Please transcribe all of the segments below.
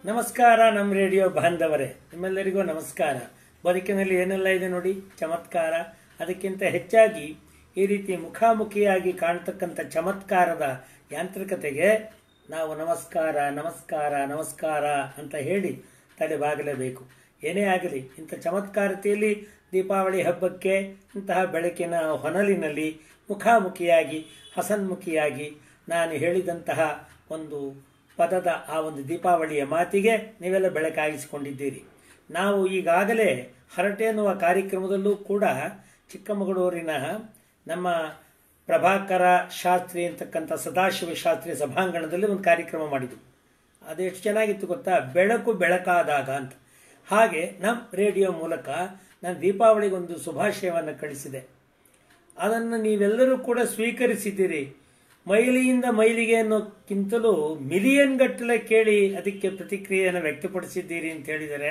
ನಮಸ್ಕಾರ ನಮ್ಮ ರೇಡಿಯೋ ಬಾಂಧವರೇ ನಿಮ್ಮೆಲ್ಲರಿಗೂ ನಮಸ್ಕಾರ ಬದುಕಿನಲ್ಲಿ ಏನೆಲ್ಲ ಇದೆ ನೋಡಿ ಚಮತ್ಕಾರ ಅದಕ್ಕಿಂತ ಹೆಚ್ಚಾಗಿ ಈ ರೀತಿ ಮುಖಾಮುಖಿಯಾಗಿ ಕಾಣ್ತಕ್ಕಂಥ ಚಮತ್ಕಾರದ ಯಾಂತ್ರಿಕತೆಗೆ ನಾವು ನಮಸ್ಕಾರ ನಮಸ್ಕಾರ ನಮಸ್ಕಾರ ಅಂತ ಹೇಳಿ ತಲೆಬಾಗಲೇಬೇಕು ಏನೇ ಆಗಲಿ ಇಂಥ ಚಮತ್ಕಾರತೆಯಲ್ಲಿ ದೀಪಾವಳಿ ಹಬ್ಬಕ್ಕೆ ಇಂತಹ ಬೆಳಕಿನ ಹೊನಲಿನಲ್ಲಿ ಮುಖಾಮುಖಿಯಾಗಿ ಹಸನ್ಮುಖಿಯಾಗಿ ನಾನು ಹೇಳಿದಂತಹ ಒಂದು ಪದದ ಆ ಒಂದು ದೀಪಾವಳಿಯ ಮಾತಿಗೆ ನೀವೆಲ್ಲ ಬೆಳಕಾಗಿಸಿಕೊಂಡಿದ್ದೀರಿ ನಾವು ಈಗಾಗಲೇ ಹರಟೆ ಎನ್ನುವ ಕಾರ್ಯಕ್ರಮದಲ್ಲೂ ಕೂಡ ಚಿಕ್ಕಮಗಳೂರಿನ ನಮ್ಮ ಪ್ರಭಾಕರ ಶಾಸ್ತ್ರಿ ಅಂತಕ್ಕಂಥ ಸದಾಶಿವ ಶಾಸ್ತ್ರಿ ಸಭಾಂಗಣದಲ್ಲಿ ಒಂದು ಕಾರ್ಯಕ್ರಮ ಮಾಡಿದ್ವು ಅದು ಎಷ್ಟು ಚೆನ್ನಾಗಿತ್ತು ಗೊತ್ತಾ ಬೆಳಕು ಬೆಳಕಾದಾಗ ಅಂತ ಹಾಗೆ ನಮ್ಮ ರೇಡಿಯೋ ಮೂಲಕ ನಾನು ದೀಪಾವಳಿಗೆ ಒಂದು ಶುಭಾಶಯವನ್ನು ಕಳಿಸಿದೆ ಅದನ್ನು ನೀವೆಲ್ಲರೂ ಕೂಡ ಸ್ವೀಕರಿಸಿದ್ದೀರಿ ಮೈಲಿಯಿಂದ ಮೈಲಿಗೆ ಅನ್ನೋಕ್ಕಿಂತಲೂ ಮಿಲಿಯನ್ ಗಟ್ಟಲೆ ಕೇಳಿ ಅದಕ್ಕೆ ಪ್ರತಿಕ್ರಿಯೆಯನ್ನು ವ್ಯಕ್ತಪಡಿಸಿದ್ದೀರಿ ಅಂತ ಹೇಳಿದರೆ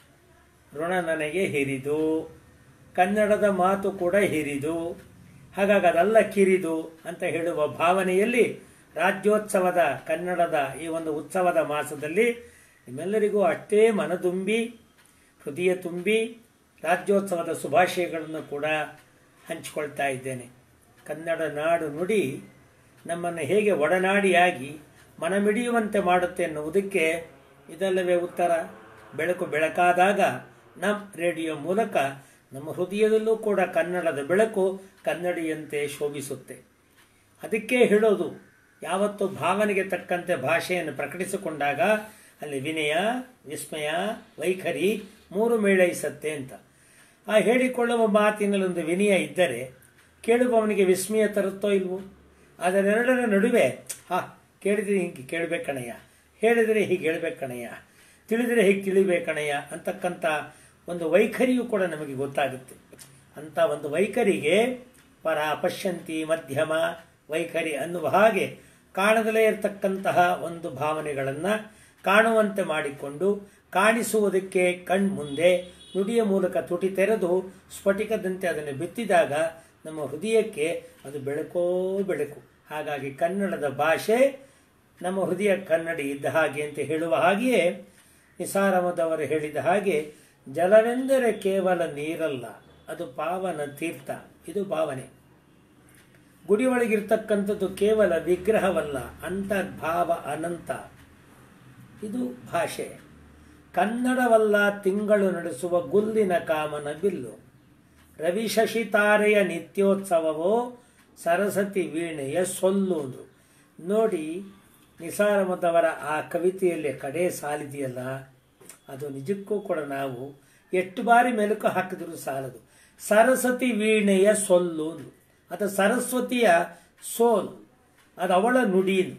ಋಣ ನನಗೆ ಹಿರಿದು ಕನ್ನಡದ ಮಾತು ಕೂಡ ಹಿರಿದು ಹಾಗಾಗಿ ಅದೆಲ್ಲ ಕಿರಿದು ಅಂತ ಹೇಳುವ ಭಾವನೆಯಲ್ಲಿ ರಾಜ್ಯೋತ್ಸವದ ಕನ್ನಡದ ಈ ಒಂದು ಉತ್ಸವದ ಮಾಸದಲ್ಲಿ ನಿಮ್ಮೆಲ್ಲರಿಗೂ ಅಷ್ಟೇ ಮನದುಂಬಿ ಹೃದಯ ತುಂಬಿ ರಾಜ್ಯೋತ್ಸವದ ಶುಭಾಶಯಗಳನ್ನು ಕೂಡ ಹಂಚಿಕೊಳ್ತಾ ಇದ್ದೇನೆ ಕನ್ನಡ ನಾಡು ನುಡಿ ನಮ್ಮನ್ನು ಹೇಗೆ ಒಡನಾಡಿಯಾಗಿ ಮನಮಿಡಿಯುವಂತೆ ಮಾಡುತ್ತೆ ಎನ್ನುವುದಕ್ಕೆ ಇದಲ್ಲವೇ ಉತ್ತರ ಬೆಳಕು ಬೆಳಕಾದಾಗ ನಮ್ಮ ರೇಡಿಯೋ ಮೂಲಕ ನಮ್ಮ ಹೃದಯದಲ್ಲೂ ಕೂಡ ಕನ್ನಡದ ಬೆಳಕು ಕನ್ನಡಿಯಂತೆ ಶೋಭಿಸುತ್ತೆ ಅದಕ್ಕೆ ಹೇಳೋದು ಯಾವತ್ತು ಭಾವನೆಗೆ ತಕ್ಕಂತೆ ಭಾಷೆಯನ್ನು ಪ್ರಕಟಿಸಿಕೊಂಡಾಗ ಅಲ್ಲಿ ವಿನಯ ವಿಸ್ಮಯ ವೈಖರಿ ಮೂರು ಮೇಳೈಸತ್ತೆ ಅಂತ ಆ ಹೇಳಿಕೊಳ್ಳುವ ಮಾತಿನಲ್ಲಿ ಒಂದು ವಿನಯ ಇದ್ದರೆ ಕೇಳುವವನಿಗೆ ವಿಸ್ಮಯ ತರುತ್ತೋ ಇಲ್ವೋ ಅದರೆರಡರ ನಡುವೆ ಹಾ ಕೇಳಿದರೆ ಹೀಗೆ ಕೇಳಬೇಕಣಯ್ಯ ಹೇಳಿದರೆ ಹೀಗೆ ಹೇಳ್ಬೇಕಣಯ್ಯ ತಿಳಿದರೆ ಹೀಗೆ ತಿಳಿಬೇಕಣಯ್ಯ ಅಂತಕ್ಕಂಥ ಒಂದು ವೈಖರಿಯು ಕೂಡ ನಮಗೆ ಗೊತ್ತಾಗುತ್ತೆ ಅಂತ ಒಂದು ವೈಖರಿಗೆ ಪರ ಪಶ್ಯಂತಿ ಮಧ್ಯಮ ವೈಖರಿ ಅನ್ನುವ ಹಾಗೆ ಕಾಣದಲೇ ಇರತಕ್ಕಂತಹ ಒಂದು ಭಾವನೆಗಳನ್ನು ಕಾಣುವಂತೆ ಮಾಡಿಕೊಂಡು ಕಾಣಿಸುವುದಕ್ಕೆ ಕಣ್ಮುಂದೆ ನುಡಿಯ ಮೂಲಕ ತುಟಿ ತೆರೆದು ಸ್ಫಟಿಕದಂತೆ ಅದನ್ನು ಬಿತ್ತಿದಾಗ ನಮ್ಮ ಹೃದಯಕ್ಕೆ ಅದು ಬೆಳಕೋ ಬೆಳಕು ಹಾಗಾಗಿ ಕನ್ನಡದ ಭಾಷೆ ನಮ್ಮ ಹೃದಯ ಕನ್ನಡಿ ಇದ್ದ ಹಾಗೆ ಅಂತ ಹೇಳುವ ಹಾಗೆಯೇ ನಿಸಾರಮದವರು ಹೇಳಿದ ಹಾಗೆ ಜಲವೆಂದರೆ ಕೇವಲ ನೀರಲ್ಲ ಅದು ಪಾವನ ತೀರ್ಥ ಇದು ಭಾವನೆ ಗುಡಿ ಒಳಗಿರ್ತಕ್ಕಂಥದ್ದು ಕೇವಲ ವಿಗ್ರಹವಲ್ಲ ಅಂತರ್ಭಾವ ಅನಂತ ಇದು ಭಾಷೆ ಕನ್ನಡವಲ್ಲ ತಿಂಗಳು ನಡೆಸುವ ಗುಲ್ಲಿನ ಕಾಮನ ಬಿಲ್ಲು ರವಿ ಶಶಿ ತಾರೆಯ ನಿತ್ಯೋತ್ಸವವೋ ಸರಸ್ವತಿ ವೀಣೆಯ ಸೊಲ್ಲುವುದು ನೋಡಿ ನಿಸಾರಮದವರ ಆ ಕವಿತೆಯಲ್ಲಿ ಕಡೆ ಸಾಲಿದೆಯಲ್ಲ ಅದು ನಿಜಕ್ಕೂ ಕೂಡ ನಾವು ಎಷ್ಟು ಬಾರಿ ಮೆಲುಕು ಹಾಕಿದರೂ ಸಾಲದು ಸರಸ್ವತಿ ವೀಣೆಯ ಸೊಲ್ಲುವುದು ಅದು ಸರಸ್ವತಿಯ ಸೋಲು ಅದು ಅವಳ ನುಡಿನು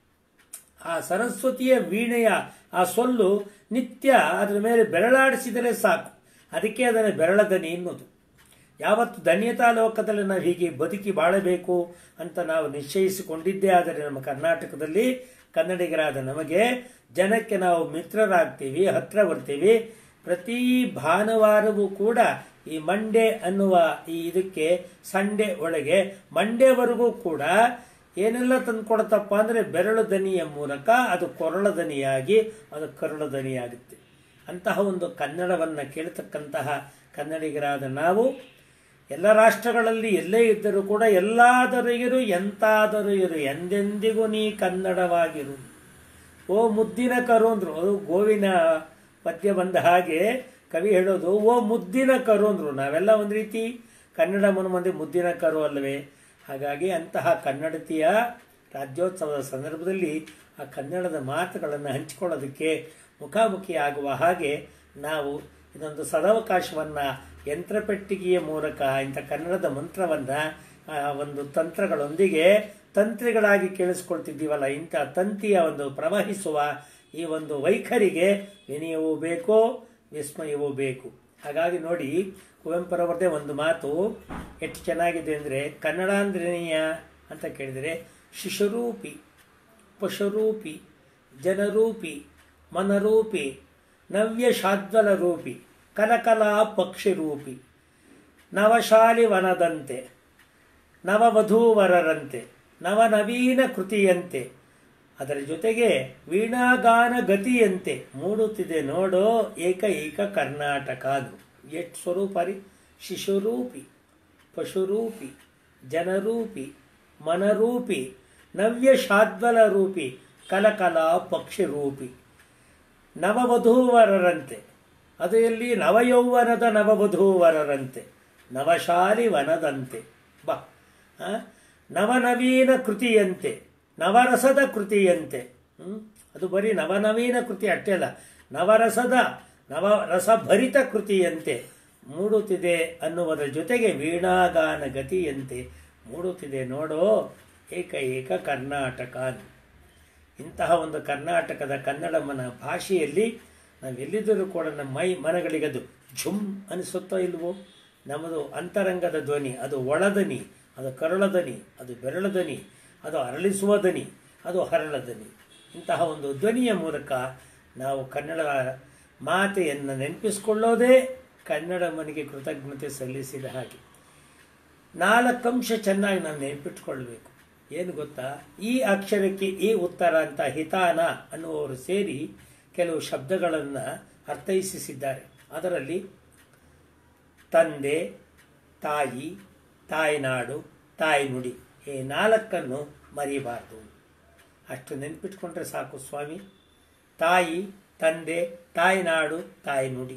ಆ ಸರಸ್ವತಿಯ ವೀಣೆಯ ಆ ಸೊಲ್ಲು ನಿತ್ಯ ಅದರ ಮೇಲೆ ಬೆರಳಾಡಿಸಿದರೆ ಸಾಕು ಅದಕ್ಕೆ ಅದನ್ನು ಬೆರಳ ದನಿ ಎನ್ನುವುದು ಯಾವತ್ತು ಧನ್ಯತಾ ಲೋಕದಲ್ಲಿ ನಾವು ಹೀಗೆ ಬದುಕಿ ಬಾಳಬೇಕು ಅಂತ ನಾವು ನಿಶ್ಚಯಿಸಿಕೊಂಡಿದ್ದೇ ಆದರೆ ನಮ್ಮ ಕರ್ನಾಟಕದಲ್ಲಿ ಕನ್ನಡಿಗರಾದ ನಮಗೆ ಜನಕ್ಕೆ ನಾವು ಮಿತ್ರರಾಗ್ತೀವಿ ಹತ್ರ ಬರ್ತೀವಿ ಪ್ರತಿ ಭಾನುವಾರವೂ ಕೂಡ ಈ ಮಂಡೆ ಅನ್ನುವ ಈ ಇದಕ್ಕೆ ಸಂಡೆ ಒಳಗೆ ಮಂಡೆವರೆಗೂ ಕೂಡ ಏನೆಲ್ಲ ತಂದುಕೊಡತಪ್ಪ ಅಂದರೆ ಬೆರಳು ದನಿಯ ಮೂಲಕ ಅದು ಕೊರಳ ದನಿಯಾಗಿ ಅದು ಕರುಳ ದನಿಯಾಗುತ್ತೆ ಅಂತಹ ಒಂದು ಕನ್ನಡವನ್ನು ಕೇಳತಕ್ಕಂತಹ ಕನ್ನಡಿಗರಾದ ನಾವು ಎಲ್ಲ ರಾಷ್ಟ್ರಗಳಲ್ಲಿ ಎಲ್ಲೇ ಇದ್ದರೂ ಕೂಡ ಎಲ್ಲಾದರೂ ಇರು ಎಂತಾದರೂ ಇರು ಎಂದೆಂದಿಗೂ ನೀ ಕನ್ನಡವಾಗಿರು ಓ ಮುದ್ದಿನ ಕರು ಅಂದ್ರು ಅದು ಗೋವಿನ ಪದ್ಯ ಬಂದ ಹಾಗೆ ಕವಿ ಹೇಳೋದು ಓ ಮುದ್ದಿನ ಕರು ಅಂದ್ರು ನಾವೆಲ್ಲ ಒಂದು ರೀತಿ ಕನ್ನಡ ಮಂದಿ ಮುದ್ದಿನ ಕರು ಅಲ್ಲವೇ ಹಾಗಾಗಿ ಅಂತಹ ಕನ್ನಡತಿಯ ರಾಜ್ಯೋತ್ಸವದ ಸಂದರ್ಭದಲ್ಲಿ ಆ ಕನ್ನಡದ ಮಾತುಗಳನ್ನು ಹಂಚಿಕೊಳ್ಳೋದಕ್ಕೆ ಮುಖಾಮುಖಿ ಆಗುವ ಹಾಗೆ ನಾವು ಇದೊಂದು ಸದಾವಕಾಶವನ್ನು ಯಂತ್ರಪೆಟ್ಟಿಗೆಯ ಮೂಲಕ ಇಂಥ ಕನ್ನಡದ ಮಂತ್ರವನ್ನು ಒಂದು ತಂತ್ರಗಳೊಂದಿಗೆ ತಂತ್ರಿಗಳಾಗಿ ಕೇಳಿಸ್ಕೊಳ್ತಿದ್ದೀವಲ್ಲ ಇಂಥ ತಂತಿಯ ಒಂದು ಪ್ರವಹಿಸುವ ಈ ಒಂದು ವೈಖರಿಗೆ ವಿನಯವೂ ಬೇಕು ವಿಸ್ಮಯವೂ ಬೇಕು ಹಾಗಾಗಿ ನೋಡಿ ಕುವೆಂಪುರವ್ರದ್ದೇ ಒಂದು ಮಾತು ಎಷ್ಟು ಚೆನ್ನಾಗಿದೆ ಅಂದರೆ ಕನ್ನಡಾಂದ್ರೇಯ ಅಂತ ಕೇಳಿದರೆ ಶಿಶುರೂಪಿ ಪಶುರೂಪಿ ಜನರೂಪಿ ಮನರೂಪಿ ನವ್ಯ ಶಾದ್ವಲ ರೂಪಿ ಕಲಕಲಾ ಪಕ್ಷಿ ರೂಪಿ ನವಶಾಲಿ ವನದಂತೆ ನವವಧೂವರರಂತೆ ನವನವೀನ ಕೃತಿಯಂತೆ ಅದರ ಜೊತೆಗೆ ವೀಣಾಗಾನ ಗತಿಯಂತೆ ಮೂಡುತ್ತಿದೆ ನೋಡೋ ಏಕ ಏಕ ಕರ್ನಾಟಕ ಅದು ಎಷ್ಟು ಸ್ವರೂಪ ರೀ ಶಿಶುರೂಪಿ ಪಶುರೂಪಿ ಜನರೂಪಿ ಮನರೂಪಿ ನವ್ಯ ಶಾದ್ವಲ ರೂಪಿ ಕಲಕಲ ಪಕ್ಷಿರೂಪಿ ನವವಧೂವರರಂತೆ ಅದು ಎಲ್ಲಿ ನವಯೌವನದ ನವವಧೂವರರಂತೆ ನವಶಾಲಿ ವನದಂತೆ ಬಾ ಆ? ನವನವೀನ ಕೃತಿಯಂತೆ ನವರಸದ ಕೃತಿಯಂತೆ ಹ್ಮ್? ಅದು ಬರೀ ನವನವೀನ ಕೃತಿ ಅಷ್ಟೇ ಅಲ್ಲ ನವರಸದ ನವರಸಭರಿತ ಕೃತಿಯಂತೆ ಮೂಡುತ್ತಿದೆ ಅನ್ನುವುದರ ಜೊತೆಗೆ ವೀಣಾಗಾನ ಗತಿಯಂತೆ ಮೂಡುತ್ತಿದೆ ನೋಡೋ ಏಕ ಏಕ ಕರ್ನಾಟಕ ಇಂತಹ ಒಂದು ಕರ್ನಾಟಕದ ಕನ್ನಡಮ್ಮನ ಭಾಷೆಯಲ್ಲಿ ನಾವೆಲ್ಲಿದ್ದರೂ ಕೂಡ ನಮ್ಮ ಮೈ ಮನಗಳಿಗದು ಝುಮ್ ಅನಿಸುತ್ತೋ ಇಲ್ವೋ ನಮ್ಮದು ಅಂತರಂಗದ ಧ್ವನಿ ಅದು ಒಳದನಿ ಅದು ಕರುಳದನಿ ಅದು ಬೆರಳದನಿ ಅದು ಅರಳಿಸುವ ದನಿ ಅದು ಹರಳದನಿ ಇಂತಹ ಒಂದು ಧ್ವನಿಯ ಮೂಲಕ ನಾವು ಕನ್ನಡ ಮಾತೆಯನ್ನು ನೆನಪಿಸಿಕೊಳ್ಳೋದೇ ಕನ್ನಡಮ್ಮನಿಗೆ ಕೃತಜ್ಞತೆ ಸಲ್ಲಿಸಿದ ಹಾಗೆ ನಾಲ್ಕಂಶ ಚೆನ್ನಾಗಿ ನಾನು ನೆನಪಿಟ್ಕೊಳ್ಬೇಕು ಏನು ಗೊತ್ತಾ ಈ ಅಕ್ಷರಕ್ಕೆ ಈ ಉತ್ತರ ಅಂತ ಹಿತಾನ ಅನ್ನುವರು ಸೇರಿ ಕೆಲವು ಶಬ್ದಗಳನ್ನು ಅರ್ಥೈಸಿದ್ದಾರೆ ಅದರಲ್ಲಿ ತಂದೆ ತಾಯಿ ತಾಯ್ನಾಡು ತಾಯ್ನುಡಿ ಈ ನಾಲ್ಕನ್ನು ಮರಿಬಾರ್ದು ಅಷ್ಟು ನೆನ್ಪಿಟ್ಕೊಂಡ್ರೆ ಸಾಕು ಸ್ವಾಮಿ ತಾಯಿ ತಂದೆ ತಾಯ್ನಾಡು ತಾಯ್ನುಡಿ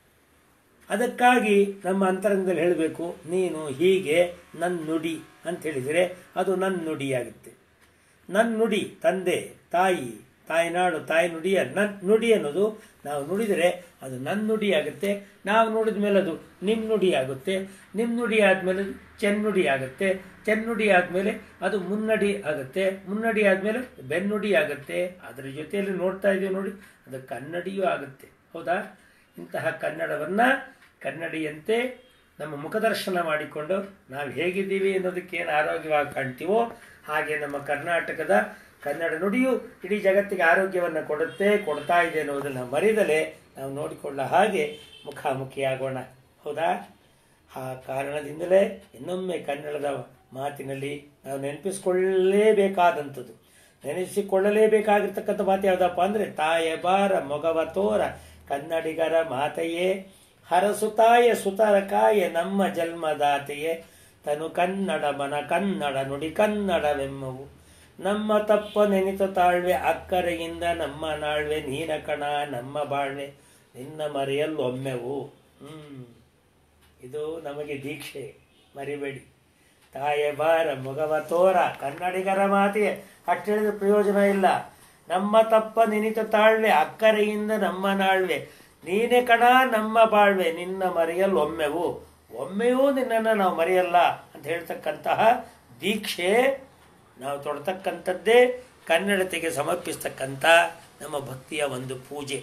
ಅದಕ್ಕಾಗಿ ನಮ್ಮ ಅಂತರಂಗದಲ್ಲಿ ಹೇಳಬೇಕು ನೀನು ಹೀಗೆ ನನ್ನ ನುಡಿ ಅಂತ ಹೇಳಿದರೆ ಅದು ನನ್ನ ನುಡಿಯಾಗುತ್ತೆ ನನ್ನ ನುಡಿ ತಂದೆ ತಾಯಿ ತಾಯ್ನಾಡು ತಾಯಿ ನುಡಿಯ ನನ್ನ ನುಡಿ ಅನ್ನೋದು ನಾವು ನುಡಿದರೆ ಅದು ನನ್ನ ನುಡಿ ಆಗುತ್ತೆ ನಾವು ನುಡಿದ ಮೇಲೆ ಅದು ನಿಮ್ಮ ನುಡಿ ಆಗುತ್ತೆ ನಿಮ್ಮ ನುಡಿ ಆದಮೇಲೆ ಚೆನ್ನುಡಿ ಆಗುತ್ತೆ ಚೆನ್ನುಡಿ ಆದಮೇಲೆ ಅದು ಮುನ್ನಡಿ ಆಗುತ್ತೆ ಮುನ್ನಡಿ ಆದಮೇಲೆ ಬೆನ್ನುಡಿ ಆಗುತ್ತೆ ಅದರ ಜೊತೆಯಲ್ಲಿ ನೋಡ್ತಾ ಇದ್ದೀವಿ ನೋಡಿ ಅದು ಕನ್ನಡಿಯೂ ಆಗುತ್ತೆ ಹೌದಾ ಇಂತಹ ಕನ್ನಡವನ್ನು ಕನ್ನಡಿಯಂತೆ ನಮ್ಮ ಮುಖದರ್ಶನ ಮಾಡಿಕೊಂಡು ನಾವು ಹೇಗಿದ್ದೀವಿ ಅನ್ನೋದಕ್ಕೆ ಏನು ಆರೋಗ್ಯವಾಗಿ ಕಾಣ್ತೀವೋ ಹಾಗೆ ನಮ್ಮ ಕರ್ನಾಟಕದ ಕನ್ನಡ ನುಡಿಯು ಇಡೀ ಜಗತ್ತಿಗೆ ಆರೋಗ್ಯವನ್ನು ಕೊಡುತ್ತೆ ಕೊಡ್ತಾ ಇದೆ ಅನ್ನೋದನ್ನು ಮರಿದಲೇ ನಾವು ನೋಡಿಕೊಳ್ಳ ಹಾಗೆ ಮುಖಾಮುಖಿಯಾಗೋಣ ಹೌದಾ ಆ ಕಾರಣದಿಂದಲೇ ಇನ್ನೊಮ್ಮೆ ಕನ್ನಡದ ಮಾತಿನಲ್ಲಿ ನಾವು ನೆನಪಿಸಿಕೊಳ್ಳಲೇಬೇಕಾದಂಥದ್ದು ನೆನೆಸಿಕೊಳ್ಳಲೇಬೇಕಾಗಿರ್ತಕ್ಕಂಥ ಮಾತು ಯಾವುದಪ್ಪ ಅಂದರೆ ತಾಯ ಬಾರ ಮೊಗವ ತೋರ ಕನ್ನಡಿಗರ ಮಾತೆಯೇ ಹರಸುತಾಯ ಸುತರಕಾಯ ನಮ್ಮ ಜನ್ಮದಾತೆಯೇ ತನು ಕನ್ನಡ ಮನ ಕನ್ನಡ ನುಡಿ ಕನ್ನಡವೆಮ್ಮವು ನಮ್ಮ ತಪ್ಪ ನೆನಿತ ತಾಳ್ವೆ ಅಕ್ಕರೆಯಿಂದ ನಮ್ಮ ನಾಳ್ವೆ ನೀನ ಕಣ ನಮ್ಮ ಬಾಳ್ವೆ ನಿನ್ನ ಮರೆಯಲ್ಲೊಮ್ಮೆವು ಹ್ಮ್ ಇದು ನಮಗೆ ದೀಕ್ಷೆ ಮರಿಬೇಡಿ ತಾಯ ಬಾರ ಮೊಗವ ತೋರ ಕನ್ನಡಿಗರ ಮಾತಿಗೆ ಅಷ್ಟು ಹೇಳಿದ್ರೆ ಪ್ರಯೋಜನ ಇಲ್ಲ ನಮ್ಮ ತಪ್ಪ ನಿನಿತ ತಾಳ್ವೆ ಅಕ್ಕರೆಯಿಂದ ನಮ್ಮ ನಾಳ್ವೆ ನೀನೇ ಕಣ ನಮ್ಮ ಬಾಳ್ವೆ ನಿನ್ನ ಮರೆಯಲ್ ಒಮ್ಮೆವು ಒಮ್ಮೆಯೂ ನಿನ್ನನ್ನು ನಾವು ಮರೆಯಲ್ಲ ಅಂತ ಹೇಳ್ತಕ್ಕಂತಹ ದೀಕ್ಷೆ ನಾವು ತೊಡ್ತಕ್ಕಂಥದ್ದೇ ಕನ್ನಡತೆಗೆ ಸಮರ್ಪಿಸ್ತಕ್ಕಂಥ ನಮ್ಮ ಭಕ್ತಿಯ ಒಂದು ಪೂಜೆ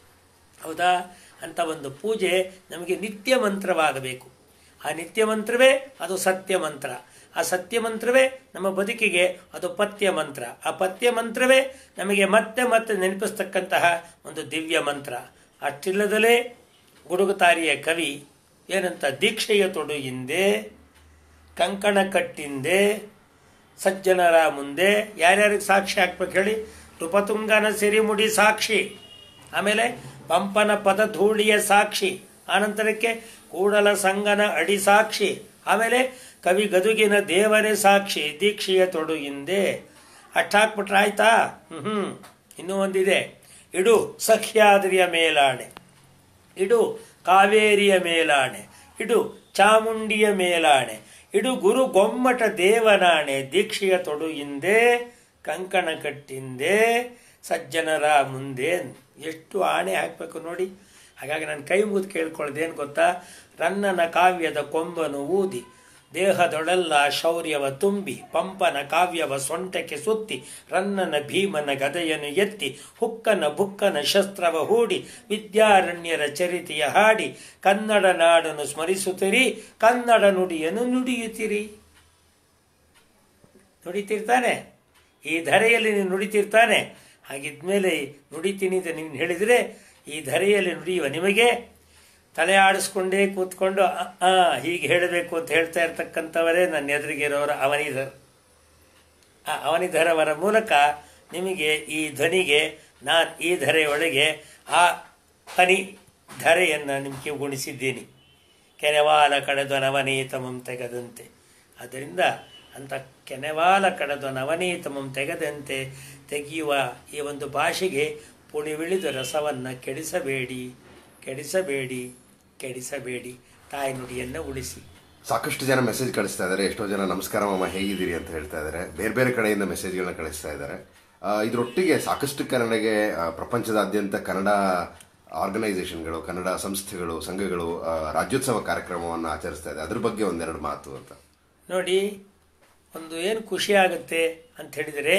ಹೌದಾ ಅಂತ ಒಂದು ಪೂಜೆ ನಮಗೆ ನಿತ್ಯ ಮಂತ್ರವಾಗಬೇಕು ಆ ನಿತ್ಯ ಮಂತ್ರವೇ ಅದು ಸತ್ಯ ಮಂತ್ರ ಆ ಸತ್ಯ ಮಂತ್ರವೇ ನಮ್ಮ ಬದುಕಿಗೆ ಅದು ಪಥ್ಯ ಮಂತ್ರ ಆ ಪಥ್ಯ ಮಂತ್ರವೇ ನಮಗೆ ಮತ್ತೆ ಮತ್ತೆ ನೆನಪಿಸ್ತಕ್ಕಂತಹ ಒಂದು ದಿವ್ಯ ಮಂತ್ರ ಅಷ್ಟಿಲ್ಲದಲೇ ಗುಡುಗುತಾರಿಯ ಕವಿ ಏನಂತ ದೀಕ್ಷೆಯ ತೊಡುಗಿಂದೆ ಕಂಕಣ ಕಟ್ಟಿಂದೆ ಸಜ್ಜನರ ಮುಂದೆ ಯಾರ್ಯಾರಿಗೆ ಸಾಕ್ಷಿ ಹಾಕ್ಬೇಕು ಹೇಳಿ ನೃಪತುಂಗನ ಸಿರಿಮುಡಿ ಸಾಕ್ಷಿ ಆಮೇಲೆ ಪಂಪನ ಪದಧೂಳಿಯ ಸಾಕ್ಷಿ ಆನಂತರಕ್ಕೆ ಕೂಡಲ ಸಂಗನ ಅಡಿ ಸಾಕ್ಷಿ ಆಮೇಲೆ ಕವಿ ಗದುಗಿನ ದೇವರೇ ಸಾಕ್ಷಿ ದೀಕ್ಷೆಯ ತೊಡುಗಿಂದೆ ಅಷ್ಟಾಕ್ಬಿಟ್ರೆ ಆಯ್ತಾ ಹ್ಮ್ ಹ್ಮ್ ಇನ್ನೂ ಒಂದಿದೆ ಇಡು ಸಖ್ಯಾದ್ರಿಯ ಮೇಲಾಣೆ ಇಡು ಕಾವೇರಿಯ ಮೇಲಾಣೆ ಇಡು ಚಾಮುಂಡಿಯ ಮೇಲಾಣೆ ಇಡು ಗುರು ಗೊಮ್ಮಟ ದೇವನಾಣೆ ದೀಕ್ಷೆಯ ತೊಡುಗಿಂದೆ ಕಂಕಣ ಕಟ್ಟಿಂದೆ ಸಜ್ಜನರ ಮುಂದೆ ಎಷ್ಟು ಆಣೆ ಹಾಕಬೇಕು ನೋಡಿ ಹಾಗಾಗಿ ನಾನು ಕೈ ಮುಗಿದು ಕೇಳ್ಕೊಳ್ಳೋದೇನು ಗೊತ್ತಾ ರನ್ನನ ಕಾವ್ಯದ ಕೊಂಬನು ಊದಿ ದೇಹದೊಳೆಲ್ಲ ಶೌರ್ಯವ ತುಂಬಿ ಪಂಪನ ಕಾವ್ಯವ ಸೊಂಟಕ್ಕೆ ಸುತ್ತಿ ರನ್ನನ ಭೀಮನ ಗದೆಯನ್ನು ಎತ್ತಿ ಹುಕ್ಕನ ಬುಕ್ಕನ ಶಸ್ತ್ರವ ಹೂಡಿ ವಿದ್ಯಾರಣ್ಯರ ಚರಿತೆಯ ಹಾಡಿ ಕನ್ನಡ ನಾಡನ್ನು ಸ್ಮರಿಸುತ್ತೀರಿ ಕನ್ನಡ ನುಡಿಯನ್ನು ನುಡಿಯುತ್ತೀರಿ ನುಡಿತಿರ್ತಾನೆ ಈ ಧರೆಯಲ್ಲಿ ನೀನು ನುಡಿತಿರ್ತಾನೆ ಹಾಗಿದ್ಮೇಲೆ ನುಡಿತೀನಿ ಅಂತ ನೀನು ಹೇಳಿದರೆ ಈ ಧರೆಯಲ್ಲಿ ನುಡಿಯುವ ನಿಮಗೆ ತಲೆ ಆಡಿಸ್ಕೊಂಡೇ ಕೂತ್ಕೊಂಡು ಆ ಹೀಗೆ ಹೇಳಬೇಕು ಅಂತ ಹೇಳ್ತಾ ಇರ್ತಕ್ಕಂಥವರೇ ನನ್ನ ಎದುರಿಗಿರೋರ ಅವನಿಧರ್ ಆ ಅವನಿಧರವರ ಮೂಲಕ ನಿಮಗೆ ಈ ಧ್ವನಿಗೆ ನಾನು ಈ ಧರೆಯೊಳಗೆ ಆ ತನಿ ಧರೆಯನ್ನು ನಿಮಗೆ ಗುಣಿಸಿದ್ದೀನಿ ಕೆನೆವಾಲ ಕಳೆದು ನವನೀತಮಂ ತೆಗೆದಂತೆ ಆದ್ದರಿಂದ ಅಂಥ ಕೆನೆವಾಲ ಕಳೆದು ನವನೀತಮಂ ತೆಗೆದಂತೆ ತೆಗೆಯುವ ಈ ಒಂದು ಭಾಷೆಗೆ ಪುಳಿವಿಳಿದು ರಸವನ್ನು ಕೆಡಿಸಬೇಡಿ ಕೆಡಿಸಬೇಡಿ ಕೆಡಿಸಬೇಡಿ ತಾಯಿ ನುಡಿಯನ್ನು ಉಳಿಸಿ ಸಾಕಷ್ಟು ಜನ ಮೆಸೇಜ್ ಕಳಿಸ್ತಾ ಇದ್ದಾರೆ ಎಷ್ಟೋ ಜನ ನಮಸ್ಕಾರ ಮಾಮ ಹೇಗಿದ್ದೀರಿ ಅಂತ ಹೇಳ್ತಾ ಇದ್ದಾರೆ ಬೇರೆ ಬೇರೆ ಕಡೆಯಿಂದ ಮೆಸೇಜ್ಗಳನ್ನ ಕಳಿಸ್ತಾ ಇದ್ದಾರೆ ಆ, ಇದರೊಟ್ಟಿಗೆ ಸಾಕಷ್ಟು ಕನ್ನಡಗೆ ಆ, ಪ್ರಪಂಚದಾದ್ಯಂತ ಕನ್ನಡ ಆರ್ಗನೈಸೇಷನ್ಗಳು ಕನ್ನಡ ಸಂಸ್ಥೆಗಳು ಸಂಘಗಳು ಆ, ರಾಜ್ಯೋತ್ಸವ ಕಾರ್ಯಕ್ರಮವನ್ನು ಆಚರಿಸ್ತಾ ಇದೆ ಅದ್ರ ಬಗ್ಗೆ ಒಂದೆರಡು ಮಾತು ಅಂತ ನೋಡಿ ಒಂದು ಏನು ಖುಷಿ ಆಗುತ್ತೆ ಅಂತ ಹೇಳಿದರೆ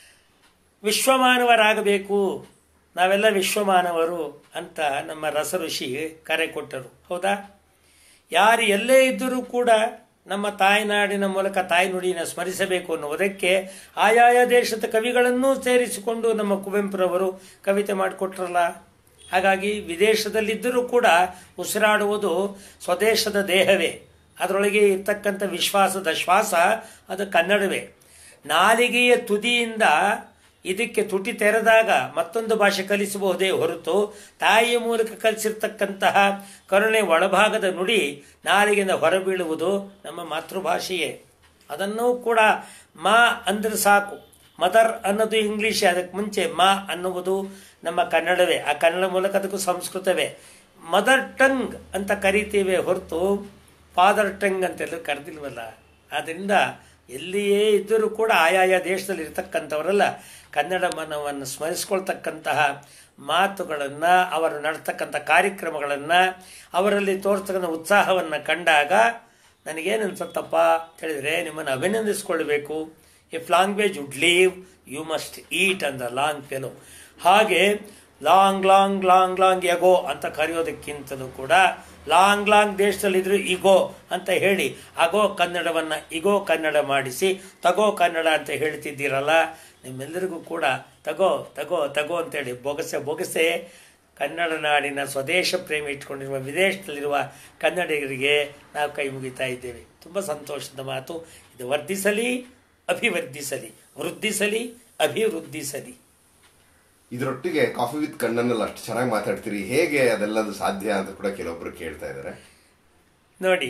ವಿಶ್ವಮಾನವರಾಗಬೇಕು ನಾವೆಲ್ಲ ವಿಶ್ವಮಾನವರು ಅಂತ ನಮ್ಮ ರಸ ಋಷಿ ಕರೆ ಕೊಟ್ಟರು ಹೌದಾ ಯಾರು ಎಲ್ಲೇ ಇದ್ದರೂ ಕೂಡ ನಮ್ಮ ತಾಯ್ನಾಡಿನ ಮೂಲಕ ತಾಯಿ ನುಡಿನ ಸ್ಮರಿಸಬೇಕು ಅನ್ನುವುದಕ್ಕೆ ಆಯಾಯ ದೇಶದ ಕವಿಗಳನ್ನೂ ಸೇರಿಸಿಕೊಂಡು ನಮ್ಮ ಕುವೆಂಪುರವರು ಕವಿತೆ ಮಾಡಿಕೊಟ್ರಲ್ಲ ಹಾಗಾಗಿ ವಿದೇಶದಲ್ಲಿದ್ದರೂ ಕೂಡ ಉಸಿರಾಡುವುದು ಸ್ವದೇಶದ ದೇಹವೇ ಅದರೊಳಗೆ ಇರ್ತಕ್ಕಂಥ ವಿಶ್ವಾಸದ ಶ್ವಾಸ ಅದು ಕನ್ನಡವೇ ನಾಲಿಗೆಯ ತುದಿಯಿಂದ ಇದಕ್ಕೆ ತುಟಿ ತೆರೆದಾಗ ಮತ್ತೊಂದು ಭಾಷೆ ಕಲಿಸಬಹುದೇ ಹೊರತು ತಾಯಿಯ ಮೂಲಕ ಕಲಿಸಿರ್ತಕ್ಕಂತಹ ಕರುಣೆ ಒಳಭಾಗದ ನುಡಿ ನಾಲಿಗೆಯಿಂದ ಹೊರಬೀಳುವುದು ನಮ್ಮ ಮಾತೃಭಾಷೆಯೇ ಅದನ್ನೂ ಕೂಡ ಮಾ ಅಂದ್ರೆ ಸಾಕು ಮದರ್ ಅನ್ನೋದು ಇಂಗ್ಲಿಷ್ ಅದಕ್ಕೆ ಮುಂಚೆ ಮಾ ಅನ್ನುವುದು ನಮ್ಮ ಕನ್ನಡವೇ ಆ ಕನ್ನಡ ಮೂಲಕ ಅದಕ್ಕೂ ಸಂಸ್ಕೃತವೇ ಮದರ್ ಟಂಗ್ ಅಂತ ಕರಿತೀವಿ ಹೊರತು ಫಾದರ್ ಟಂಗ್ ಅಂತೆಲ್ಲ ಕರೆದಿಲ್ವಲ್ಲ ಆದ್ದರಿಂದ ಎಲ್ಲಿಯೇ ಇದ್ದರೂ ಕೂಡ ಆಯಾಯ ದೇಶದಲ್ಲಿ ಇರ್ತಕ್ಕಂಥವರೆಲ್ಲ ಕನ್ನಡ ಮನವನ್ನು ಸ್ಮರಿಸ್ಕೊಳ್ತಕ್ಕಂತಹ ಮಾತುಗಳನ್ನು ಅವರು ನಡೆಸ್ತಕ್ಕಂಥ ಕಾರ್ಯಕ್ರಮಗಳನ್ನು ಅವರಲ್ಲಿ ತೋರಿಸ್ತಕ್ಕಂಥ ಉತ್ಸಾಹವನ್ನು ಕಂಡಾಗ ನನಗೇನು ಅನ್ಸುತ್ತಪ್ಪ ಅಂತ ಹೇಳಿದರೆ ನಿಮ್ಮನ್ನು ಅಭಿನಂದಿಸ್ಕೊಳ್ಬೇಕು if language would leave you must eat ಅಂದ ಲಾಂಗ್ ಫೆಲೋ ಹಾಗೆ long long long long ego ಅಂತ ಕರೆಯೋದಕ್ಕಿಂತಲೂ ಕೂಡ ಲಾಂಗ್ ಲಾಂಗ್ ದೇಶದಲ್ಲಿದ್ರು ಇಗೋ ಅಂತ ಹೇಳಿ ಅಗೋ ಕನ್ನಡವನ್ನು ಇಗೋ ಕನ್ನಡ ಮಾಡಿಸಿ ತಗೋ ಕನ್ನಡ ಅಂತ ಹೇಳ್ತಿದ್ದೀರಲ್ಲ ನಿಮ್ಮೆಲ್ಲರಿಗೂ ಕೂಡ ತಗೋ ತಗೋ ತಗೋ ಅಂತೇಳಿ ಬೊಗಸೆ ಬೊಗಸೆ ಕನ್ನಡ ನಾಡಿನ ಸ್ವದೇಶ ಪ್ರೇಮಿ ಇಟ್ಕೊಂಡಿರುವ ವಿದೇಶದಲ್ಲಿರುವ ಕನ್ನಡಿಗರಿಗೆ ನಾವು ಕೈ ಮುಗಿತಾ ಇದ್ದೇವೆ ತುಂಬ ಸಂತೋಷದ ಮಾತು ಇದು ವರ್ಧಿಸಲಿ ಅಭಿವರ್ಧಿಸಲಿ ವೃದ್ಧಿಸಲಿ ಅಭಿವೃದ್ಧಿಸಲಿ ಇದರೊಟ್ಟಿಗೆ ಕಾಫಿ ವಿತ್ ಕಣ್ಣನ್ನೆಲ್ಲ ಅಷ್ಟು ಚೆನ್ನಾಗಿ ಮಾತಾಡ್ತೀರಿ ಹೇಗೆ ಅದೆಲ್ಲದು ಸಾಧ್ಯ ಅಂತ ಕೂಡ ಕೆಲವೊಬ್ರು ಕೇಳ್ತಾ ಇದ್ದಾರೆ ನೋಡಿ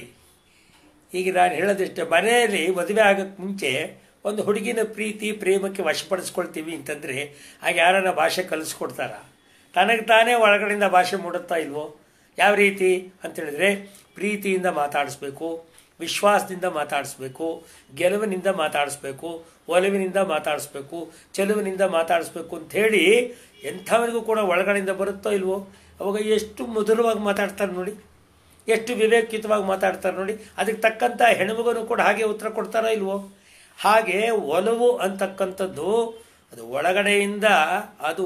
ಈಗ ನಾನು ಹೇಳೋದಿಷ್ಟೇ ಮನೆಯಲ್ಲಿ ಮದುವೆ ಆಗೋಕ್ಕೆ ಮುಂಚೆ ಒಂದು ಹುಡುಗಿನ ಪ್ರೀತಿ ಪ್ರೇಮಕ್ಕೆ ವಶಪಡಿಸ್ಕೊಳ್ತೀವಿ ಅಂತಂದರೆ ಆಗ ಯಾರನ್ನ ಭಾಷೆ ಕಲಿಸ್ಕೊಡ್ತಾರ ತನಗೆ ತಾನೇ ಒಳಗಡೆಯಿಂದ ಭಾಷೆ ಮೂಡುತ್ತಾ ಇಲ್ವೋ ಯಾವ ರೀತಿ ಅಂತೇಳಿದ್ರೆ ಪ್ರೀತಿಯಿಂದ ಮಾತಾಡಿಸ್ಬೇಕು ವಿಶ್ವಾಸದಿಂದ ಮಾತಾಡಿಸ್ಬೇಕು ಗೆಲುವಿನಿಂದ ಮಾತಾಡಿಸ್ಬೇಕು ಒಲವಿನಿಂದ ಮಾತಾಡಿಸ್ಬೇಕು ಚೆಲುವಿನಿಂದ ಮಾತಾಡಿಸ್ಬೇಕು ಅಂಥೇಳಿ ಎಂಥವರಿಗೂ ಕೂಡ ಒಳಗಡೆಯಿಂದ ಬರುತ್ತೋ ಇಲ್ವೋ ಅವಾಗ ಎಷ್ಟು ಮಧುರವಾಗಿ ಮಾತಾಡ್ತಾರೆ ನೋಡಿ ಎಷ್ಟು ವಿವೇಕಯುತವಾಗಿ ಮಾತಾಡ್ತಾರೆ ನೋಡಿ ಅದಕ್ಕೆ ತಕ್ಕಂಥ ಹೆಣ್ಮಗನು ಕೂಡ ಹಾಗೆ ಉತ್ತರ ಕೊಡ್ತಾರೋ ಇಲ್ವೋ ಹಾಗೆ ಒಲವು ಅಂತಕ್ಕಂಥದ್ದು ಅದು ಒಳಗಡೆಯಿಂದ ಅದು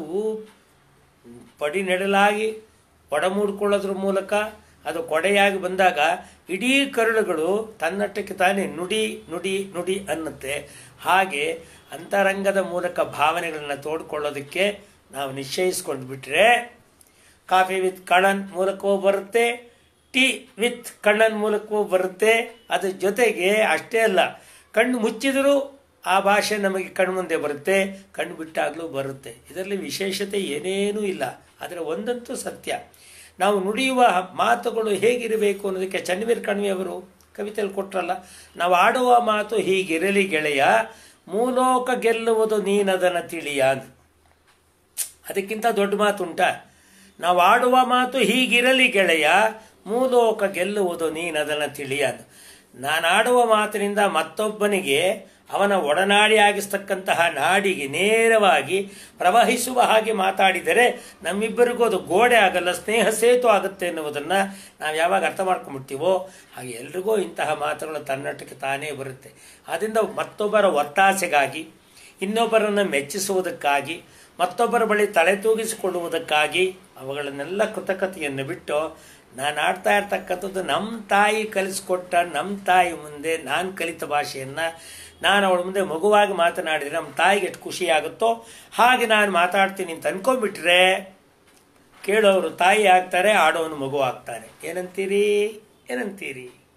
ಪಡಿ ನೆಡಲಾಗಿ ಒಡಮೂಡ್ಕೊಳ್ಳೋದ್ರ ಮೂಲಕ ಅದು ಕೊಡೆಯಾಗಿ ಬಂದಾಗ ಇಡೀ ಕರುಳುಗಳು ತನ್ನಷ್ಟಕ್ಕೆ ತಾನೇ ನುಡಿ ನುಡಿ ನುಡಿ ಅನ್ನುತ್ತೆ ಹಾಗೆ ಅಂತರಂಗದ ಮೂಲಕ ಭಾವನೆಗಳನ್ನ ತೋಡ್ಕೊಳ್ಳೋದಕ್ಕೆ ನಾವು ನಿಶ್ಚಯಿಸ್ಕೊಂಡು ಬಿಟ್ರೆ ಕಾಫಿ ವಿತ್ ಕಣ್ಣನ್ ಮೂಲಕವೂ ಬರುತ್ತೆ ಟೀ ವಿತ್ ಕಣ್ಣನ್ ಮೂಲಕವೂ ಬರುತ್ತೆ ಅದ್ರ ಜೊತೆಗೆ ಅಷ್ಟೇ ಅಲ್ಲ ಕಣ್ಣು ಮುಚ್ಚಿದರೂ ಆ ಭಾಷೆ ನಮಗೆ ಕಣ್ಮುಂದೆ ಬರುತ್ತೆ ಕಣ್ಣು ಬಿಟ್ಟಾಗಲೂ ಬರುತ್ತೆ ಇದರಲ್ಲಿ ವಿಶೇಷತೆ ಏನೇನೂ ಇಲ್ಲ ಆದರೆ ಒಂದಂತೂ ಸತ್ಯ ನಾವು ನುಡಿಯುವ ಮಾತುಗಳು ಹೇಗಿರಬೇಕು ಅನ್ನೋದಕ್ಕೆ ಚನ್ನವೀರ್ ಕಣ್ವಿ ಅವರು ಕವಿತೆಯಲ್ಲಿ ಕೊಟ್ರಲ್ಲ ನಾವು ಆಡುವ ಮಾತು ಹೀಗಿರಲಿ ಗೆಳೆಯ ಮೂಲೋಕ ಗೆಲ್ಲುವುದು ನೀನದನ ತಿಳಿಯ ಅಂತ ಅದಕ್ಕಿಂತ ದೊಡ್ಡ ಮಾತುಂಟ ನಾವು ಆಡುವ ಮಾತು ಹೀಗಿರಲಿ ಗೆಳೆಯ ಮೂಲೋಕ ಗೆಲ್ಲುವುದು ನೀನದನ್ನು ತಿಳಿಯದು ನಾನು ಆಡುವ ಮಾತಿನಿಂದ ಮತ್ತೊಬ್ಬನಿಗೆ ಅವನ ಒಡನಾಡಿಯಾಗಿಸ್ತಕ್ಕಂತಹ ನಾಡಿಗೆ ನೇರವಾಗಿ ಪ್ರವಹಿಸುವ ಹಾಗೆ ಮಾತಾಡಿದರೆ ನಮ್ಮಿಬ್ಬರಿಗೂ ಅದು ಗೋಡೆ ಆಗಲ್ಲ ಸ್ನೇಹ ಸೇತು ಆಗುತ್ತೆ ಎನ್ನುವುದನ್ನು ನಾವು ಯಾವಾಗ ಅರ್ಥ ಮಾಡ್ಕೊಂಡ್ಬಿಡ್ತೀವೋ ಹಾಗೆ ಎಲ್ರಿಗೂ ಇಂತಹ ಮಾತುಗಳು ತನ್ನಟ್ಟಕ್ಕೆ ತಾನೇ ಬರುತ್ತೆ ಆದ್ದರಿಂದ ಮತ್ತೊಬ್ಬರ ಒತ್ತಾಸೆಗಾಗಿ ಇನ್ನೊಬ್ಬರನ್ನು ಮೆಚ್ಚಿಸುವುದಕ್ಕಾಗಿ ಮತ್ತೊಬ್ಬರ ಬಳಿ ತಲೆ ತೂಗಿಸಿಕೊಳ್ಳುವುದಕ್ಕಾಗಿ ಅವುಗಳನ್ನೆಲ್ಲ ಕೃತಕತೆಯನ್ನು ಬಿಟ್ಟು ನಾನು ಆಡ್ತಾ ಇರ್ತಕ್ಕಂಥದ್ದು ನಮ್ಮ ತಾಯಿ ಕಲಿಸ್ಕೊಟ್ಟ ನಮ್ಮ ತಾಯಿ ಮುಂದೆ ನಾನು ಕಲಿತ ಭಾಷೆಯನ್ನು ನಾನು ಅವಳ ಮುಂದೆ ಮಗುವಾಗಿ ಮಾತನಾಡಿದರೆ ನಮ್ಮ ತಾಯಿಗೆ ಎಷ್ಟು ಖುಷಿ ಆಗುತ್ತೋ ಹಾಗೆ ನಾನು ಮಾತಾಡ್ತೀನಿ ಅಂತ ಅನ್ಕೊಂಡ್ಬಿಟ್ರೆ ಕೇಳೋರು ತಾಯಿ ಆಗ್ತಾರೆ ಆಡೋನು ಮಗು ಆಗ್ತಾನೆ ಏನಂತೀರಿ ಏನಂತೀರಿ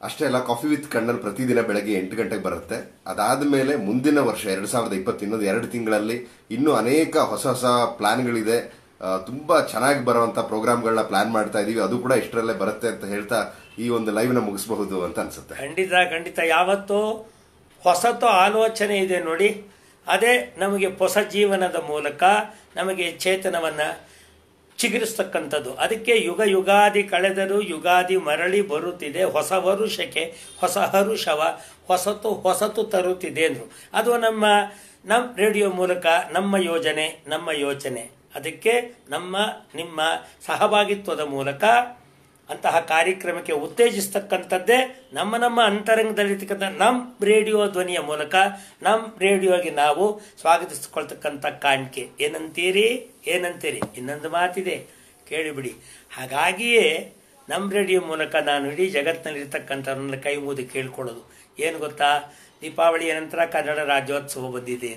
ಅಷ್ಟೇ ಅಲ್ಲ ಕಾಫಿ ವಿತ್ ಕಣ್ಣನ್ ಪ್ರತಿದಿನ ಬೆಳಗ್ಗೆ ಎಂಟು ಗಂಟೆಗೆ ಬರುತ್ತೆ ಅದಾದ್ಮೇಲೆ ಮುಂದಿನ ವರ್ಷ ಎರಡ್ ಸಾವಿರದ ಇಪ್ಪತ್ತು ಇನ್ನೊಂದು ಎರಡು ತಿಂಗಳಲ್ಲಿ ಇನ್ನೂ ಅನೇಕ ಹೊಸ ಹೊಸ ಪ್ಲಾನ್ಗಳಿದೆ ಆ, ತುಂಬಾ ಚೆನ್ನಾಗಿ ಬರುವಂತ ಪ್ರೋಗ್ರಾಮ್ಗಳನ್ನ ಪ್ಲಾನ್ ಮಾಡ್ತಾ ಇದೀವಿ ಅದು ಕೂಡ ಇಷ್ಟರಲ್ಲೇ ಬರುತ್ತೆ ಅಂತ ಹೇಳ್ತಾ ಈ ಒಂದು ಲೈವ್ ನ ಮುಗಿಸಬಹುದು ಅಂತ ಅನ್ಸುತ್ತೆ ಖಂಡಿತ ಖಂಡಿತ ಯಾವತ್ತೂ ಹೊಸತು ಆಲೋಚನೆ ಇದೆ ನೋಡಿ ಅದೇ ನಮಗೆ ಹೊಸ ಜೀವನದ ಮೂಲಕ ನಮಗೆ ಚೇತನವನ್ನು ಚಿಗುರಿಸ್ತಕ್ಕಂಥದ್ದು ಅದಕ್ಕೆ ಯುಗ ಯುಗಾದಿ ಕಳೆದರೂ ಯುಗಾದಿ ಮರಳಿ ಬರುತ್ತಿದೆ ಹೊಸ ವರುಷಕ್ಕೆ ಹೊಸ ಹರುಷವ ಹೊಸತು ಹೊಸತು ತರುತ್ತಿದೆ ಅಂದರು ಅದು ನಮ್ಮ ನಮ್ಮ ರೇಡಿಯೋ ಮೂಲಕ ನಮ್ಮ ಯೋಜನೆ ನಮ್ಮ ಯೋಚನೆ ಅದಕ್ಕೆ ನಮ್ಮ ನಿಮ್ಮ ಸಹಭಾಗಿತ್ವದ ಮೂಲಕ ಅಂತಹ ಕಾರ್ಯಕ್ರಮಕ್ಕೆ ಉತ್ತೇಜಿಸ್ತಕ್ಕಂಥದ್ದೇ ನಮ್ಮ ನಮ್ಮ ಅಂತರಂಗದಲ್ಲಿರ್ತಕ್ಕಂಥ ನಮ್ಮ ರೇಡಿಯೋ ಧ್ವನಿಯ ಮೂಲಕ ನಮ್ಮ ರೇಡಿಯೋಗೆ ನಾವು ಸ್ವಾಗತಿಸಿಕೊಳ್ತಕ್ಕಂಥ ಕಾಣಿಕೆ ಏನಂತೀರಿ ಏನಂತೀರಿ ಇನ್ನೊಂದು ಮಾತಿದೆ ಕೇಳಿಬಿಡಿ ಹಾಗಾಗಿಯೇ ನಮ್ಮ ರೇಡಿಯೋ ಮೂಲಕ ನಾನು ಇಡೀ ಜಗತ್ತಿನಲ್ಲಿರ್ತಕ್ಕಂಥವ್ರನ್ನ ಕೈ ಮುಗಿದು ಕೇಳ್ಕೊಳ್ಳೋದು ಏನು ಗೊತ್ತಾ ದೀಪಾವಳಿಯ ನಂತರ ಕನ್ನಡ ರಾಜ್ಯೋತ್ಸವ ಬಂದಿದೆ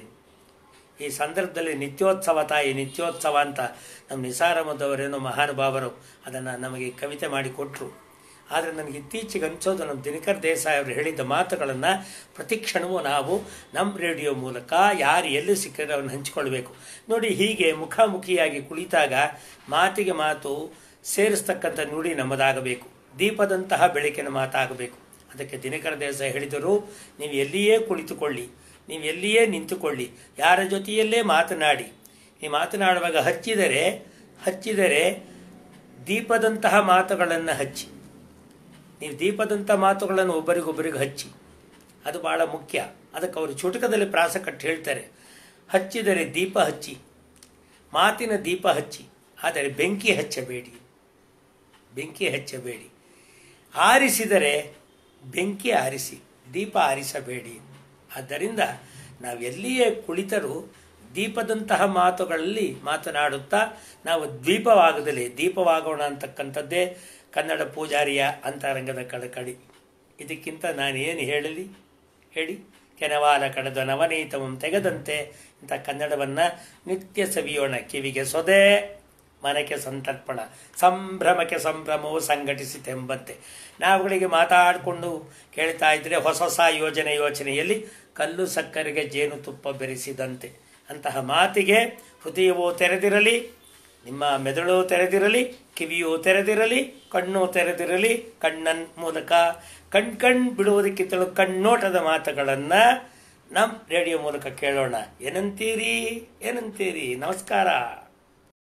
ಈ ಸಂದರ್ಭದಲ್ಲಿ ನಿತ್ಯೋತ್ಸವ ತಾಯಿ ನಿತ್ಯೋತ್ಸವ ಅಂತ ನಮ್ಮ ನಿಸಾರಮದವರೇನೋ ಮಹಾನುಭಾವರು ಅದನ್ನು ನಮಗೆ ಕವಿತೆ ಮಾಡಿಕೊಟ್ರು ಆದರೆ ನನಗೆ ಇತ್ತೀಚೆಗೆ ಅನಿಸೋದು ನಮ್ಮ ದಿನಕರ್ ದೇಸಾಯಿ ಅವರು ಹೇಳಿದ್ದ ಮಾತುಗಳನ್ನು ಪ್ರತಿಕ್ಷಣವೂ ನಾವು ನಮ್ಮ ರೇಡಿಯೋ ಮೂಲಕ ಯಾರು ಎಲ್ಲಿ ಸಿಕ್ಕಿದ್ರೆ ಅವನ್ನ ಹಂಚಿಕೊಳ್ಬೇಕು ನೋಡಿ ಹೀಗೆ ಮುಖಾಮುಖಿಯಾಗಿ ಕುಳಿತಾಗ ಮಾತಿಗೆ ಮಾತು ಸೇರಿಸ್ತಕ್ಕಂಥ ನುಡಿ ನಮ್ಮದಾಗಬೇಕು ದೀಪದಂತಹ ಬೆಳಕಿನ ಮಾತಾಗಬೇಕು ಅದಕ್ಕೆ ದಿನಕರ ದೇಸಾಯಿ ಹೇಳಿದರು ನೀವು ಎಲ್ಲಿಯೇ ಕುಳಿತುಕೊಳ್ಳಿ ನೀವು ಎಲ್ಲಿಯೇ ನಿಂತುಕೊಳ್ಳಿ ಯಾರ ಜೊತೆಯಲ್ಲೇ ಮಾತನಾಡಿ ನೀವು ಮಾತನಾಡುವಾಗ ಹಚ್ಚಿದರೆ ಹಚ್ಚಿದರೆ ದೀಪದಂತಹ ಮಾತುಗಳನ್ನು ಹಚ್ಚಿ ನೀವು ದೀಪದಂಥ ಮಾತುಗಳನ್ನು ಒಬ್ಬರಿಗೊಬ್ಬರಿಗೆ ಹಚ್ಚಿ ಅದು ಬಹಳ ಮುಖ್ಯ ಅದಕ್ಕೆ ಅವರು ಚುಟಕದಲ್ಲಿ ಪ್ರಾಸ ಕಟ್ಟಿ ಹೇಳ್ತಾರೆ ಹಚ್ಚಿದರೆ ದೀಪ ಹಚ್ಚಿ ಮಾತಿನ ದೀಪ ಹಚ್ಚಿ ಆದರೆ ಬೆಂಕಿ ಹಚ್ಚಬೇಡಿ ಬೆಂಕಿ ಹಚ್ಚಬೇಡಿ ಆರಿಸಿದರೆ ಬೆಂಕಿ ಆರಿಸಿ ದೀಪ ಆರಿಸಬೇಡಿ ಆದ್ದರಿಂದ ನಾವು ಎಲ್ಲಿಯೇ ಕುಳಿತರೂ ದೀಪದಂತಹ ಮಾತುಗಳಲ್ಲಿ ಮಾತನಾಡುತ್ತಾ ನಾವು ದ್ವೀಪವಾಗದಲೇ ದೀಪವಾಗೋಣ ಅಂತಕ್ಕಂಥದ್ದೇ ಕನ್ನಡ ಪೂಜಾರಿಯ ಅಂತರಂಗದ ಕಳಕಳಿ ಇದಕ್ಕಿಂತ ನಾನು ಏನು ಹೇಳಲಿ ಹೇಳಿ ಕೆನವಾಲ ಕಡದ ನವನೀತಮಂ ತೆಗೆದಂತೆ ಇಂಥ ಕನ್ನಡವನ್ನು ನಿತ್ಯ ಸವಿಯೋಣ ಕಿವಿಗೆ ಸೊದೆ ಮನಕ್ಕೆ ಸಂತರ್ಪಣ ಸಂಭ್ರಮಕ್ಕೆ ಸಂಭ್ರಮವು ಸಂಘಟಿಸಿತೆಂಬಂತೆ ನಾವುಗಳಿಗೆ ಮಾತಾಡಿಕೊಂಡು ಕೇಳ್ತಾ ಇದ್ರೆ ಹೊಸ ಹೊಸ ಯೋಜನೆ ಯೋಚನೆಯಲ್ಲಿ ಕಲ್ಲು ಸಕ್ಕರೆಗೆ ಜೇನುತುಪ್ಪ ಬೆರೆಸಿದಂತೆ ಅಂತಹ ಮಾತಿಗೆ ಹೃದಯವೂ ತೆರೆದಿರಲಿ ನಿಮ್ಮ ಮೆದುಳು ತೆರೆದಿರಲಿ ಕಿವಿಯೂ ತೆರೆದಿರಲಿ ಕಣ್ಣು ತೆರೆದಿರಲಿ ಕಣ್ಣನ್ ಮೂಲಕ ಕಣ್ ಕಣ್ ಬಿಡುವುದಕ್ಕಿಂತಲೂ ಕಣ್ಣೋಟದ ಮಾತುಗಳನ್ನು ನಮ್ಮ ರೇಡಿಯೋ ಮೂಲಕ ಕೇಳೋಣ ಏನಂತೀರಿ ಏನಂತೀರಿ ನಮಸ್ಕಾರ